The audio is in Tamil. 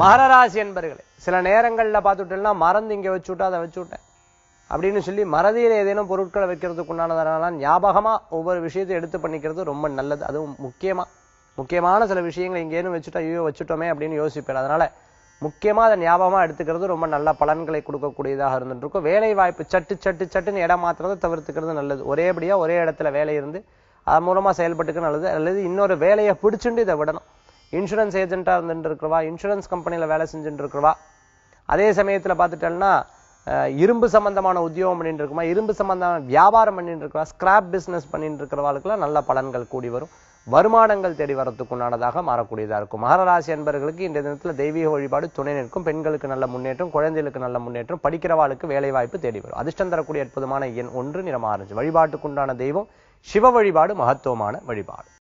மகரராசி என்பர்களே சில நேரங்கள்ல பார்த்துட்டேன்னா மறந்து இங்க வச்சு விட்டா அதை வச்சு விட்டேன் அப்படின்னு சொல்லி மறதியில ஏதேனும் பொருட்களை வைக்கிறதுக்கு உண்டானதனால ஞாபகமா ஒவ்வொரு விஷயத்தை எடுத்து பண்ணிக்கிறது ரொம்ப நல்லது அதுவும் முக்கியமா முக்கியமான சில விஷயங்களை இங்கேயும் வச்சுட்டா ஐயோ வச்சுட்டோமே அப்படின்னு யோசிப்பேன் அதனால முக்கியமா அதை ஞாபகமா எடுத்துக்கிறது ரொம்ப நல்ல பலன்களை கொடுக்கக்கூடியதாக இருந்துட்டு இருக்கும் வேலை வாய்ப்பு சட்டு சட்டு சட்டுன்னு இடம் மாத்துறதை தவிர்த்துக்கிறது நல்லது ஒரேபடியா ஒரே இடத்துல வேலை இருந்து அது மூலமா செயல்பட்டுக்க நல்லது அல்லது இன்னொரு வேலையை பிடிச்சுட்டு இதை விடணும் இன்சூரன்ஸ் ஏஜென்ட்டா இருந்துட்டு இருக்கிறவா இன்சூரன்ஸ் கம்பெனில வேலை செஞ்சுட்டு இருக்கிறவா அதே சமயத்துல பார்த்துட்டோம்னா அஹ், இரும்பு சம்பந்தமான உத்தியோகம் பண்ணிட்டு இருக்குமா இரும்பு சம்பந்தமான வியாபாரம் பண்ணிட்டு இருக்கிறவா ஸ்கிராப் பிசினஸ் பண்ணிட்டு இருக்கிறவாளுக்குலாம் நல்ல பலன்கள் கூடி வரும் வருமானங்கள் தேடி வரத்துக்குண்டானதாக மாறக்கூடியதா இருக்கும் மகர ராசி அன்பர்களுக்கு இந்த தினத்துல தெய்வீக வழிபாடு துணை நிற்கும் பெண்களுக்கு நல்ல முன்னேற்றம் குழந்தைகளுக்கு நல்ல முன்னேற்றம் படிக்கிறவாளுக்கு வேலை வாய்ப்பு தேடி வரும் அதிர்ஷ்டம் தரக்கூடிய அற்புதமான எண் ஒன்று நிறம் ஆரஞ்சு வழிபாட்டுக்குண்டான தெய்வம் சிவ வழிபாடு மகத்துவமான வழிபாடு